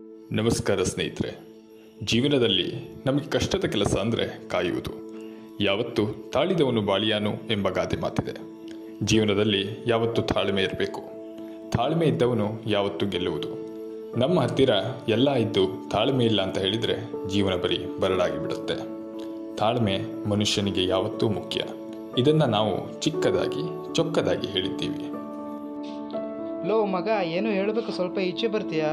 ನಮಸ್ಕಾರ ಸ್ನೇಹಿತರೆ ಜೀವನದಲ್ಲಿ ನಮಗೆ ಕಷ್ಟದ ಕೆಲಸ ಅಂದರೆ ಕಾಯುವುದು ಯಾವತ್ತು ತಾಳಿದವನು ಬಾಳಿಯಾನು ಎಂಬ ಗಾದೆ ಮಾತಿದೆ ಜೀವನದಲ್ಲಿ ಯಾವತ್ತು ತಾಳ್ಮೆ ಇರಬೇಕು ತಾಳ್ಮೆ ಇದ್ದವನು ಯಾವತ್ತೂ ಗೆಲ್ಲುವುದು ನಮ್ಮ ಹತ್ತಿರ ಎಲ್ಲ ಇದ್ದು ತಾಳ್ಮೆ ಇಲ್ಲ ಅಂತ ಹೇಳಿದರೆ ಜೀವನ ಬರೀ ಬರಡಾಗಿ ಬಿಡುತ್ತೆ ತಾಳ್ಮೆ ಮನುಷ್ಯನಿಗೆ ಯಾವತ್ತೂ ಮುಖ್ಯ ಇದನ್ನು ನಾವು ಚಿಕ್ಕದಾಗಿ ಚೊಕ್ಕದಾಗಿ ಹೇಳಿದ್ದೀವಿ ಲೋ ಮಗ ಏನು ಹೇಳಬೇಕು ಸ್ವಲ್ಪ ಈಚೆ ಬರ್ತೀಯಾ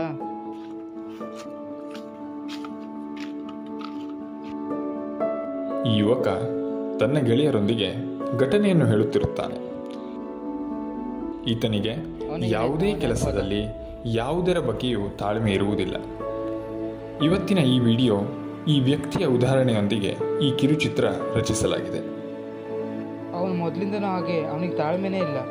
ಈ ಯುವಕ ತನ್ನ ಗೆಳೆಯರೊಂದಿಗೆ ಘಟನೆಯನ್ನು ಹೇಳುತ್ತಿರುತ್ತಾನೆ ಈತನಿಗೆ ಯಾವುದೇ ಕೆಲಸದಲ್ಲಿ ಯಾವುದರ ಬಗ್ಗೆಯೂ ತಾಳ್ಮೆ ಇರುವುದಿಲ್ಲ ಇವತ್ತಿನ ಈ ವಿಡಿಯೋ ಈ ವ್ಯಕ್ತಿಯ ಉದಾಹರಣೆಯೊಂದಿಗೆ ಈ ಕಿರುಚಿತ್ರ ರಚಿಸಲಾಗಿದೆ ಅವನು ಮೊದಲಿಂದನೂ ಹಾಗೆ ಅವನಿಗೆ ತಾಳ್ಮೆನೇ ಇಲ್ಲ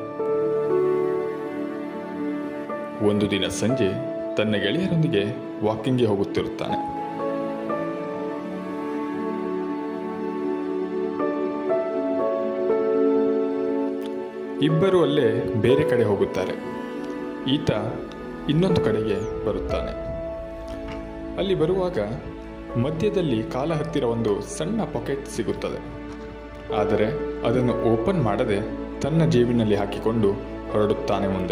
ಒಂದು ದಿನ ಸಂಜೆ ತನ್ನ ಗೆಳೆಯರೊಂದಿಗೆ ವಾಕಿಂಗ್ಗೆ ಹೋಗುತ್ತಿರುತ್ತಾನೆ ಇಬ್ಬರು ಅಲ್ಲೇ ಬೇರೆ ಕಡೆ ಹೋಗುತ್ತಾರೆ ಈತ ಇನ್ನೊಂದು ಕಡೆಗೆ ಬರುತ್ತಾನೆ ಅಲ್ಲಿ ಬರುವಾಗ ಮಧ್ಯದಲ್ಲಿ ಕಾಲ ಹತ್ತಿರ ಒಂದು ಸಣ್ಣ ಪಾಕೆಟ್ ಸಿಗುತ್ತದೆ ಆದರೆ ಅದನ್ನು ಓಪನ್ ಮಾಡದೆ ತನ್ನ ಜೇಬಿನಲ್ಲಿ ಹಾಕಿಕೊಂಡು ಹೊರಡುತ್ತಾನೆ ಮುಂದೆ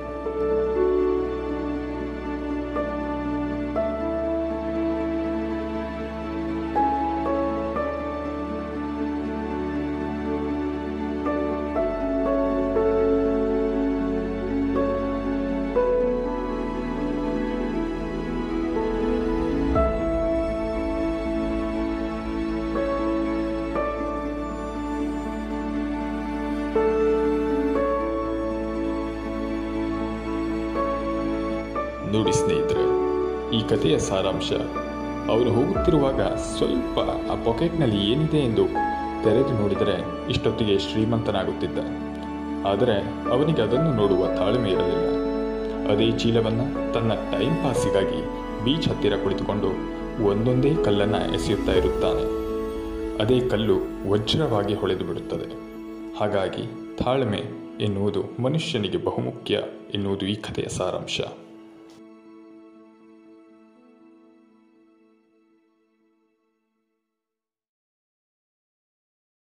ನೋಡಿ ಸ್ನೇಹಿತರೆ ಈ ಕಥೆಯ ಸಾರಾಂಶ ಅವನು ಹೋಗುತ್ತಿರುವಾಗ ಸ್ವಲ್ಪ ಆ ಪಾಕೆಟ್ನಲ್ಲಿ ಏನಿದೆ ಎಂದು ತೆರೆದು ನೋಡಿದರೆ ಇಷ್ಟೊತ್ತಿಗೆ ಶ್ರೀಮಂತನಾಗುತ್ತಿದ್ದ ಆದರೆ ಅವನಿಗೆ ಅದನ್ನು ನೋಡುವ ತಾಳ್ಮೆ ಇರಲಿಲ್ಲ ಅದೇ ಚೀಲವನ್ನು ತನ್ನ ಟೈಮ್ ಪಾಸಿಗಾಗಿ ಬೀಚ್ ಹತ್ತಿರ ಕುಳಿತುಕೊಂಡು ಒಂದೊಂದೇ ಕಲ್ಲನ್ನು ಎಸೆಯುತ್ತಾ ಇರುತ್ತಾನೆ ಅದೇ ಕಲ್ಲು ವಜ್ರವಾಗಿ ಹೊಳೆದು ಬಿಡುತ್ತದೆ ಹಾಗಾಗಿ ತಾಳ್ಮೆ ಎನ್ನುವುದು ಮನುಷ್ಯನಿಗೆ ಬಹುಮುಖ್ಯ ಎನ್ನುವುದು ಈ ಕಥೆಯ ಸಾರಾಂಶ